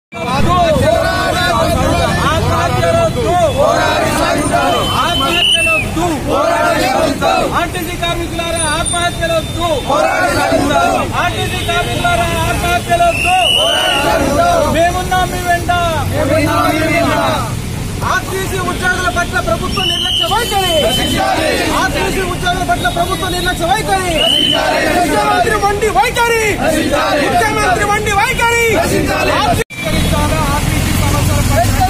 RTC కార్మికులారా ఆత్మహత్యలొద్దు RTC కార్మికులారా ఆత్మహత్యలొద్దు మేమున్నాం మీ వెంట ఆర్టీసీ ఉద్యోగుల పట్ల ప్రభుత్వ నిర్లక్ష్య వైఖరి ఆర్టీసీ ఉద్యోగుల పట్ల ప్రభుత్వ నిర్లక్ష్య వైఖరి ముఖ్యమంత్రి వండి వైఖరి ముఖ్యమంత్రి వండి వైఖరి పరిష్కరించాలా ఆర్టీసీ సమస్యల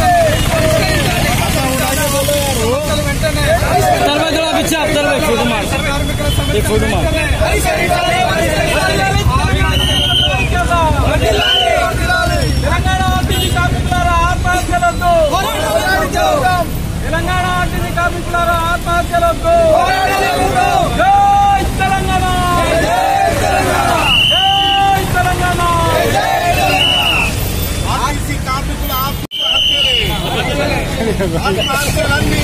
సమస్యలు వెంటనే కార్మికుల సమస్యలు తెలంగాణ ఆర్టీసీ కార్మికులారా ఆత్మహత్యలొద్దు తెలంగాణ ఆర్టీసీ కార్మికులారా ఆత్మహత్యలొద్దు జై తెలంగాణ జై తెలంగాణ ఆర్టీసీ కార్మికుల ఆత్మహత్యలే ఆత్మహత్యలన్నీ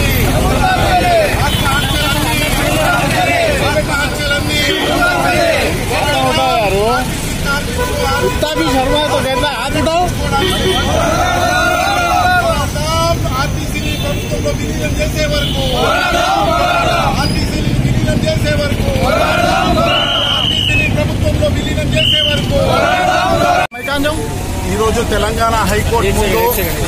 ఆత్మహత్యలన్నీ इतना भी शर्मा तो कहता हाथ उठाओ ఆర్టీసీని ప్రభుత్వంలో విలీనం చేసే వరకు ఆర్టీసీని విలీనం చేసే వరకు ఆర్టీసీని ప్రభుత్వంలో విలీనం చేసే వరకు ఈరోజు తెలంగాణ హైకోర్టు ముందు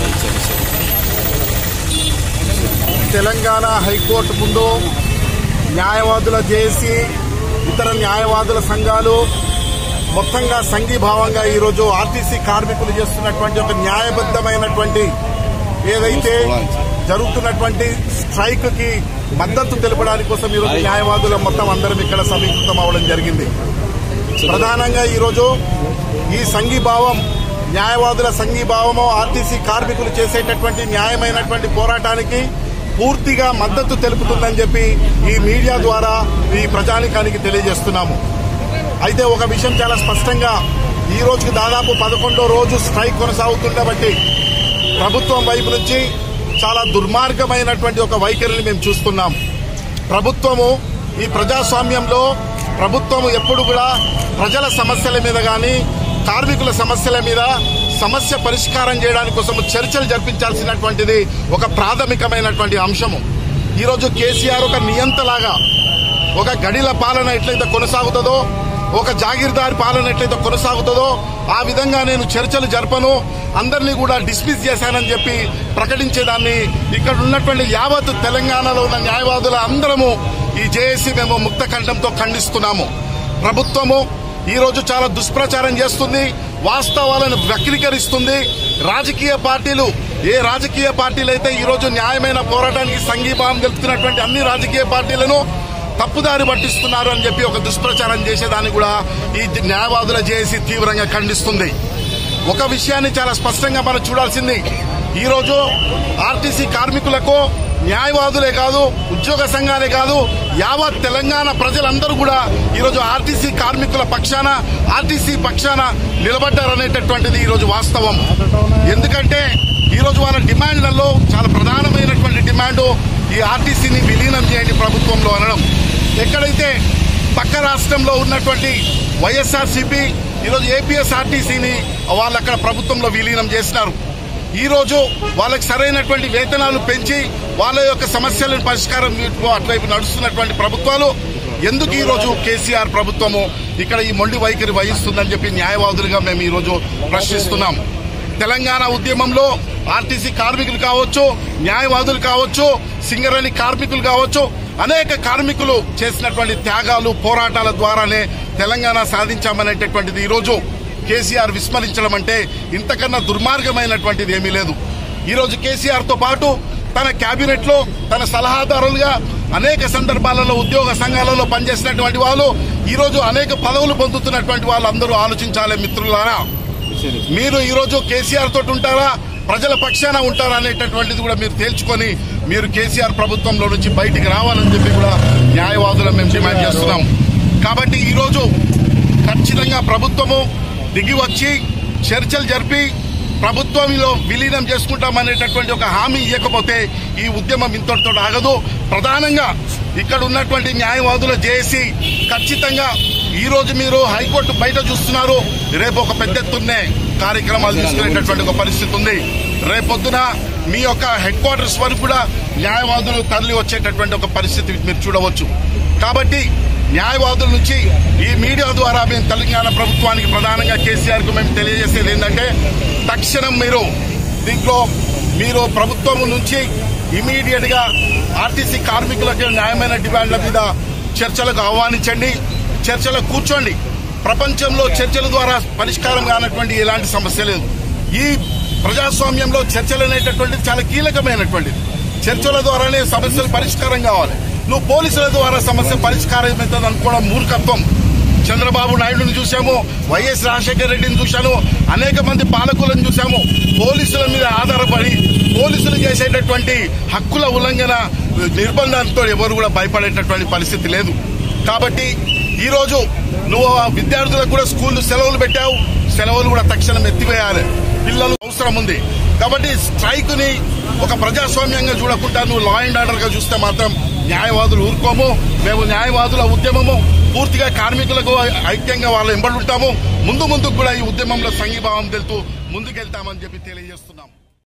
తెలంగాణ హైకోర్టు ముందు న్యాయవాదుల జేఏసీ ఇతర న్యాయవాదుల సంఘాలు మొత్తంగా సంఘీభావంగా ఈరోజు ఆర్టీసీ కార్మికులు చేస్తున్నటువంటి ఒక న్యాయబద్దమైనటువంటి ఏదైతే జరుగుతున్నటువంటి స్ట్రైక్ కి మద్దతు తెలపడానికి కోసం ఈరోజు న్యాయవాదుల మొత్తం అందరం ఇక్కడ సమీకృతం అవడం జరిగింది ప్రధానంగా ఈరోజు ఈ సంఘీభావం న్యాయవాదుల సంఘీభావము ఆర్టీసీ కార్మికులు చేసేటటువంటి న్యాయమైనటువంటి పోరాటానికి పూర్తిగా మద్దతు తెలుపుతుందని చెప్పి ఈ మీడియా ద్వారా ఈ ప్రజానికానికి తెలియజేస్తున్నాము అయితే ఒక విషయం చాలా స్పష్టంగా ఈ రోజుకి దాదాపు పదకొండో రోజు స్ట్రైక్ కొనసాగుతుండబట్టి ప్రభుత్వం వైపు నుంచి చాలా దుర్మార్గమైనటువంటి ఒక వైఖరిని మేము చూస్తున్నాం ప్రభుత్వము ఈ ప్రజాస్వామ్యంలో ప్రభుత్వము ఎప్పుడు కూడా ప్రజల సమస్యల మీద గాని కార్మికుల సమస్యల మీద సమస్య పరిష్కారం చేయడానికి కోసం చర్చలు జరిపించాల్సినటువంటిది ఒక ప్రాథమికమైనటువంటి అంశము ఈరోజు కేసీఆర్ ఒక నియంతలాగా ఒక గడిల పాలన ఎట్లయితే కొనసాగుతుందో ఒక జాగీర్దారి పాలన ఎట్లయితే కొనసాగుతుందో ఆ విధంగా నేను చర్చలు జరపను అందరినీ కూడా డిస్మిస్ చేశానని చెప్పి ప్రకటించేదాన్ని ఇక్కడ ఉన్నటువంటి యావత్ తెలంగాణలో ఉన్న న్యాయవాదుల అందరము ఈ జేఏసీ మేము ముక్త కంఠంతో ఖండిస్తున్నాము ప్రభుత్వము ఈ రోజు చాలా దుష్ప్రచారం చేస్తుంది వాస్తవాలను వక్రీకరిస్తుంది రాజకీయ పార్టీలు ఏ రాజకీయ పార్టీలు అయితే ఈ రోజు న్యాయమైన పోరాటానికి సంఘీభావం తెలుపుతున్నటువంటి అన్ని రాజకీయ పార్టీలను తప్పుదారి పట్టిస్తున్నారు అని చెప్పి ఒక దుష్ప్రచారం చేసేదాన్ని కూడా ఈ న్యాయవాదుల జేఏసీ తీవ్రంగా ఖండిస్తుంది ఒక విషయాన్ని చాలా స్పష్టంగా మనం చూడాల్సింది ఈ రోజు ఆర్టీసీ కార్మికులకు న్యాయవాదులే కాదు ఉద్యోగ సంఘాలే కాదు యావత్ తెలంగాణ ప్రజలందరూ కూడా ఈరోజు ఆర్టీసీ కార్మికుల పక్షాన ఆర్టీసీ పక్షాన నిలబడ్డారనేటటువంటిది ఈరోజు వాస్తవం ఎందుకంటే ఈరోజు వాళ్ళ డిమాండ్లలో చాలా ప్రధానమైనటువంటి డిమాండ్ ఈ ఆర్టీసీని విలీనం చేయండి ప్రభుత్వంలో అనడం ఎక్కడైతే పక్క రాష్ట్రంలో ఉన్నటువంటి వైఎస్ఆర్సీపీ ఈరోజు ఏపీఎస్ఆర్టీసీని వాళ్ళు అక్కడ ప్రభుత్వంలో విలీనం చేసినారు ఈ రోజు వాళ్ళకి సరైనటువంటి వేతనాలు పెంచి వాళ్ళ యొక్క సమస్యలను పరిష్కారం వీటిలో అటువైపు నడుస్తున్నటువంటి ప్రభుత్వాలు ఎందుకు ఈ రోజు కేసీఆర్ ప్రభుత్వము ఇక్కడ ఈ మొండి వైఖరి వహిస్తుందని చెప్పి న్యాయవాదులుగా మేము ఈ రోజు ప్రశ్నిస్తున్నాం తెలంగాణ ఉద్యమంలో ఆర్టీసీ కార్మికులు కావచ్చు న్యాయవాదులు కావచ్చు సింగరేణి కార్మికులు కావచ్చు అనేక కార్మికులు చేసినటువంటి త్యాగాలు పోరాటాల ద్వారానే తెలంగాణ సాధించామనేటటువంటిది ఈ రోజు కేసీఆర్ విస్మరించడం అంటే ఇంతకన్నా దుర్మార్గమైనటువంటిది ఏమీ లేదు ఈ రోజు కేసీఆర్ తో పాటు తన కేబినెట్ లో తన సలహాదారులుగా అనేక సందర్భాలలో ఉద్యోగ సంఘాలలో పనిచేసినటువంటి వాళ్ళు ఈ రోజు అనేక పదవులు పొందుతున్నటువంటి వాళ్ళు అందరూ ఆలోచించాలి మిత్రులారా మీరు ఈ రోజు కేసీఆర్ తోటి ఉంటారా ప్రజల పక్షాన ఉంటారా అనేటటువంటిది కూడా మీరు తేల్చుకొని మీరు కేసీఆర్ ప్రభుత్వంలో నుంచి బయటికి రావాలని చెప్పి కూడా న్యాయవాదులను మేము డిమాండ్ చేస్తున్నాం కాబట్టి ఈ రోజు ఖచ్చితంగా ప్రభుత్వము దిగి వచ్చి చర్చలు జరిపి ప్రభుత్వంలో విలీనం చేసుకుంటామనేటటువంటి ఒక హామీ ఇవ్వకపోతే ఈ ఉద్యమం ఇంతటితో ఆగదు ప్రధానంగా ఇక్కడ ఉన్నటువంటి న్యాయవాదుల జేఏసీ ఖచ్చితంగా ఈ రోజు మీరు హైకోర్టు బయట చూస్తున్నారు రేపు ఒక పెద్ద ఎత్తున్నే కార్యక్రమాలు తీసుకునేటటువంటి ఒక పరిస్థితి ఉంది రేపొద్దున మీ యొక్క హెడ్ క్వార్టర్స్ వరకు కూడా న్యాయవాదులు తరలి వచ్చేటటువంటి ఒక పరిస్థితి మీరు చూడవచ్చు కాబట్టి న్యాయవాదుల నుంచి ఈ మీడియా ద్వారా మేము తెలంగాణ ప్రభుత్వానికి ప్రధానంగా కేసీఆర్ కు మేము తెలియజేసేది ఏంటంటే తక్షణం మీరు దీంట్లో మీరు ప్రభుత్వం నుంచి ఇమీడియట్ గా ఆర్టీసీ కార్మికులకు న్యాయమైన డిమాండ్ల మీద చర్చలకు ఆహ్వానించండి చర్చలో కూర్చోండి ప్రపంచంలో చర్చల ద్వారా పరిష్కారం కానటువంటి ఎలాంటి సమస్య లేదు ఈ ప్రజాస్వామ్యంలో చర్చలు అనేటటువంటిది చాలా కీలకమైనటువంటిది చర్చల ద్వారానే సమస్యలు పరిష్కారం కావాలి నువ్వు పోలీసుల ద్వారా సమస్య పరిష్కారం అవుతుంది అనుకోవడం మూర్ఖత్వం చంద్రబాబు నాయుడుని చూశాము వైఎస్ రాజశేఖర రెడ్డిని చూశాను అనేక మంది పాలకులను చూశాము పోలీసుల మీద ఆధారపడి పోలీసులు చేసేటటువంటి హక్కుల ఉల్లంఘన నిర్బంధంతో ఎవరు కూడా భయపడేటటువంటి పరిస్థితి లేదు కాబట్టి ఈ రోజు నువ్వు ఆ విద్యార్థులకు కూడా స్కూల్ సెలవులు పెట్టావు సెలవులు కూడా తక్షణం ఎత్తివేయాలి పిల్లలు అవసరం ఉంది కాబట్టి స్ట్రైక్ ని ఒక ప్రజాస్వామ్యంగా చూడకుండా నువ్వు లా అండ్ ఆర్డర్ గా చూస్తే మాత్రం న్యాయవాదులు ఊరుకోము మేము న్యాయవాదుల ఉద్యమము పూర్తిగా కార్మికులకు ఐక్యంగా వాళ్ళు ఎంబడుంటాము ముందు ముందు కూడా ఈ ఉద్యమంలో సంఘీభావం తెలుతూ ముందుకెళ్తామని చెప్పి తెలియజేస్తున్నాం